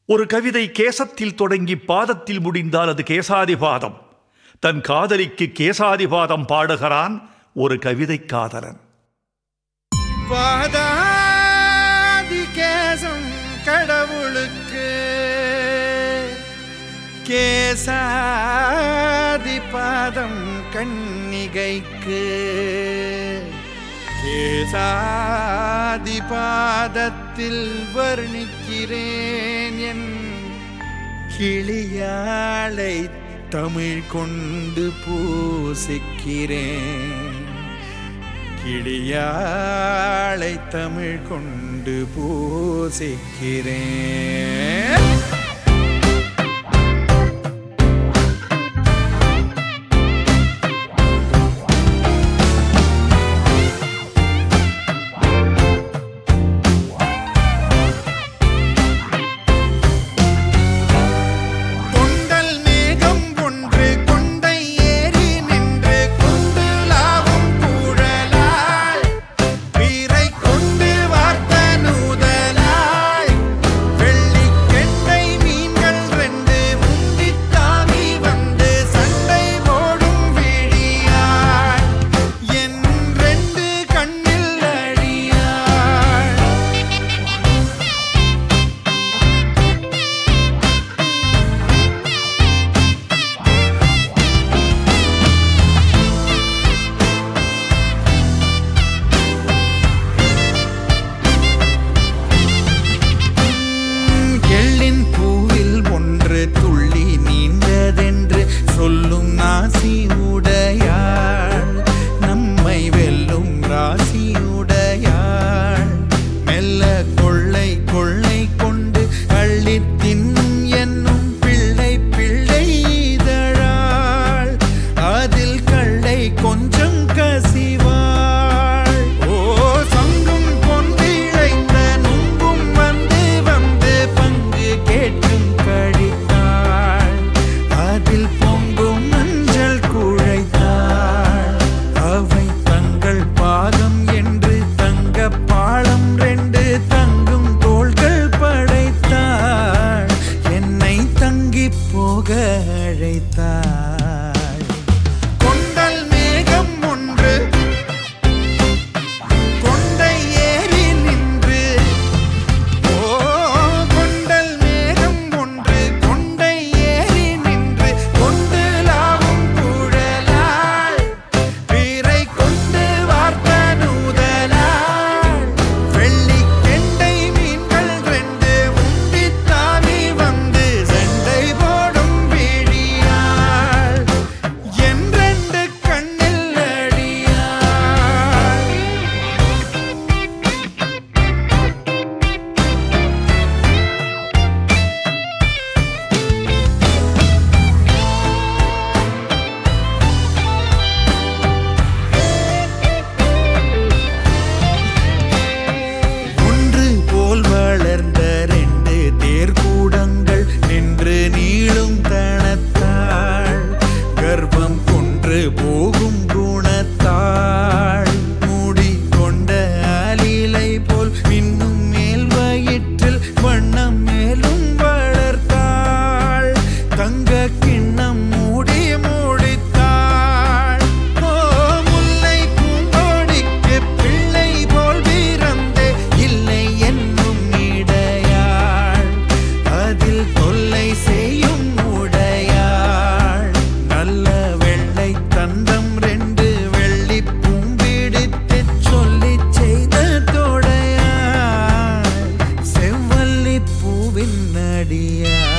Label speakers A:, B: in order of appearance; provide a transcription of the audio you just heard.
A: ஒரு கவிதை கேசத்தில் தொடங்கி பாதத்தில் முடிந்தால் அது கேசாதிபாதம் தன் காதலிக்கு கேசாதிபாதம் பாடுகிறான் ஒரு கவிதை காதலன்
B: பாதாதி கேசம் கடவுளுக்கு கேசாதி பாதம் கண்ணிகைக்கு கேசாதி பாதத்தில் வர்ணிக்கிறேன் என் கிளியாளை தமிழ் கொண்டு பூசிக்கிறேன் கிளியாளை தமிழ் கொண்டு பூசிக்கிறேன் கொண்டல் மேகம் ஒன்று கொண்டை ஏறி நின்று கொண்டு லாவும் கூழலாய் வீரை கொண்டு வார்த்த நூதலாய் வெள்ளி கெண்டை மீன்கள் ரெண்டு முந்தித் தாவி வந்து சண்டை போடும் விழியாய் என் ரெண்டு கண்ணில் அடியாய் எள்ளின் பூவில் ஒன்று துள்ளி நீண்டதென்று சொல்லும் நாசி உடையாள் நம்மை வெல்லும் ராசி உடையாள் மெல்ல கொள்ளை கொள்ளை கொண்டு அள்ளித் தின்னும் என்னும் பிள்ளை பிள்ளை இதழாள் அதில் கள்ளை கொஞ்சம் கசிவாள் ஓ சங்கும் கொண்டிழைந்த நுங்கும் வந்து வந்து பங்கு கேட்டும் கழித்தாள் அதில் பொங்கும் மஞ்சள் குழைத்தாள் அவை தங்கள் பாகம் என்று தங்க பாலம் ரெண்டு தங்கும் தோள்கள் படைத்தாள் என்னை தங்கி போக அழைத்தாள் கொண்டல் மேகம் ஒன்று கொண்டை ஏறி நின்று ஓ கொண்டல் மேகம் ஒன்று கொண்டை ஏறி நின்று கொண்டு லாவும் குழலாய் வீரை கொண்டு வார்த்த நூதலாய் வெள்ளி கெண்டை மீன்கள் ரெண்டு உந்தித் தாவி வந்து சண்டை போடும் விழியாள் என் ரெண்டு கண்ணில் அடியாள் ஒன்று போல் வளர்ந்த ரெண்டு தேர்கூடங்கள் நின்று நீளும் தனத்தாள் கர்ப்பம் கொன்று போகும் குணத்தாள் மூடி கொண்ட அலிலை போல் மின்னும் மேல் வயிற்றில் வண்ணம் மேலும் வளர்த்தாள் தங்க கிண்ணம் மூடி மூடித்தாள் ஓ முல்லை பூங்கோடிக்கு பிள்ளை போல் பிறந்தே இல்லை என்னும் இடையாள் அதில் தொல்லை செய்யும் உடையாள் நல்ல வெள்ளை தந்தம் ரெண்டு வெள்ளி பூம்பிடித்து சொல்லி செய்த தொடையாள் செவ்வல்லி பூவின் அடியாள்